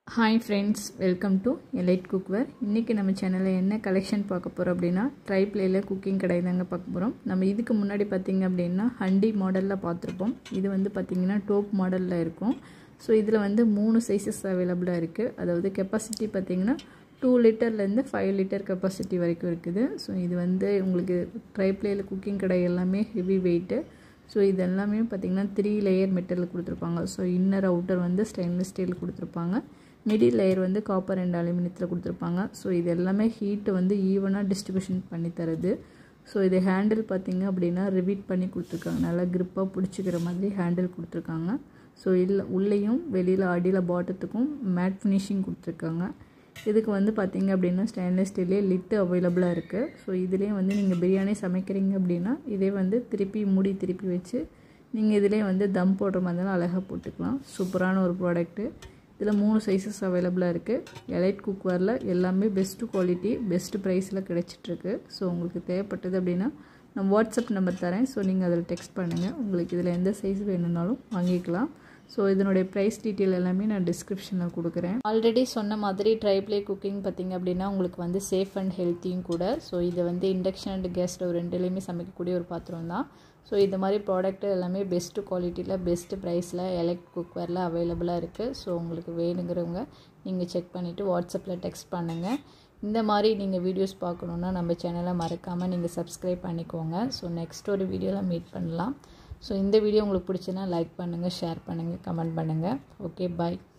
hi friends welcome to elite cookware இன்றைக்கி நம்ம சேனலில் என்ன கலெக்ஷன் பார்க்க போகிறோம் அப்படின்னா ட்ரை பிளேயில் குக்கிங் கடை தாங்க பார்க்க போகிறோம் நம்ம இதுக்கு முன்னாடி பார்த்திங்க அப்படின்னா ஹண்டி மாடலில் பார்த்துருப்போம் இது வந்து பார்த்திங்கன்னா டோப் மாடலில் இருக்கும் ஸோ இதில் வந்து மூணு சைஸஸ் அவைலபிளாக இருக்குது அதாவது கெப்பாசிட்டி பார்த்திங்கன்னா டூ லிட்டர்லேருந்து ஃபைவ் லிட்டர் கெப்பாசிட்டி வரைக்கும் இருக்குது ஸோ இது வந்து உங்களுக்கு ட்ரை பிளேயில் குக்கிங் கடை எல்லாமே ஹெவி வெயிட்டு ஸோ இது எல்லாமே பார்த்திங்கன்னா த்ரீ லேயர் மெட்டலில் கொடுத்துருப்பாங்க ஸோ இன்னர் அவுட்டர் வந்து ஸ்டெயின்லெஸ் ஸ்டீல் கொடுத்துருப்பாங்க மிடில் லேயர் வந்து காப்பர் அண்ட் அலுமினியத்தில் கொடுத்துருப்பாங்க ஸோ இது எல்லாமே ஹீட்டு வந்து ஈவனாக டிஸ்ட்ரிபியூஷன் பண்ணி தருது ஸோ இது ஹேண்டில் பார்த்திங்க அப்படின்னா ரிவீட் பண்ணி கொடுத்துருக்காங்க நல்லா க்ரிப்பாக பிடிச்சிக்கிற மாதிரி ஹேண்டில் கொடுத்துருக்காங்க ஸோ இல்லை உள்ளேயும் வெளியில் அடியில் பாட்டத்துக்கும் மேட் ஃபினிஷிங் கொடுத்துருக்காங்க இதுக்கு வந்து பார்த்திங்க அப்படின்னா ஸ்டெயின்லெஸ் ஸ்டீல்லே லிட்டு அவைலபிளாக இருக்குது ஸோ இதுலேயே வந்து நீங்கள் பிரியாணி சமைக்கிறீங்க அப்படின்னா இதே வந்து திருப்பி மூடி திருப்பி வச்சு நீங்கள் இதிலே வந்து தம் போடுற மாதிரிலாம் அழகாக போட்டுக்கலாம் சூப்பரான ஒரு ப்ராடக்ட்டு இதில் மூணு சைஸஸ் அவைலபிளாக இருக்குது எலைட் குக்வேரில் எல்லாமே பெஸ்ட்டு குவாலிட்டி பெஸ்ட்டு ப்ரைஸில் கிடச்சிட்ருக்கு ஸோ உங்களுக்கு தேவைப்பட்டது அப்படின்னா நான் வாட்ஸ்அப் நம்பர் தரேன் ஸோ நீங்கள் அதில் டெக்ஸ்ட் பண்ணுங்கள் உங்களுக்கு இதில் எந்த சைஸ் வேணும்னாலும் வாங்கிக்கலாம் ஸோ இதனுடைய ப்ரைஸ் டீட்டெயில் எல்லாமே நான் டிஸ்கிரிப்ஷனில் கொடுக்குறேன் ஆல்ரெடி சொன்ன மாதிரி ட்ரைப்ளே குக்கிங் பார்த்திங்க அப்படின்னா உங்களுக்கு வந்து சேஃப் அண்ட் ஹெல்த்தியும் கூட ஸோ இது வந்து இண்டக்ஷன் அண்ட் கேஸ் ஸ்டவ் ரெண்டுலேயுமே சமைக்கக்கூடிய ஒரு பாத்திரம் தான் ஸோ இந்த மாதிரி ப்ராடக்ட் எல்லாமே பெஸ்ட்டு குவாலிட்டியில் பெஸ்ட்டு ப்ரைஸில் எலக்ட் குக்வேரில் அவைலபிளாக இருக்குது ஸோ உங்களுக்கு வேணுங்கிறவங்க நீங்கள் செக் பண்ணிவிட்டு வாட்ஸ்அப்பில் டெக்ஸ்ட் பண்ணுங்கள் இந்த மாதிரி நீங்கள் வீடியோஸ் பார்க்கணுன்னா நம்ம சேனலை மறக்காமல் நீங்கள் சப்ஸ்கிரைப் பண்ணிக்கோங்க ஸோ நெக்ஸ்ட் ஒரு வீடியோவில் மீட் பண்ணலாம் ஸோ இந்த வீடியோ உங்களுக்கு பிடிச்சுன்னா லைக் பண்ணுங்கள் ஷேர் பண்ணுங்கள் கமெண்ட் பண்ணுங்கள் ஓகே பாய்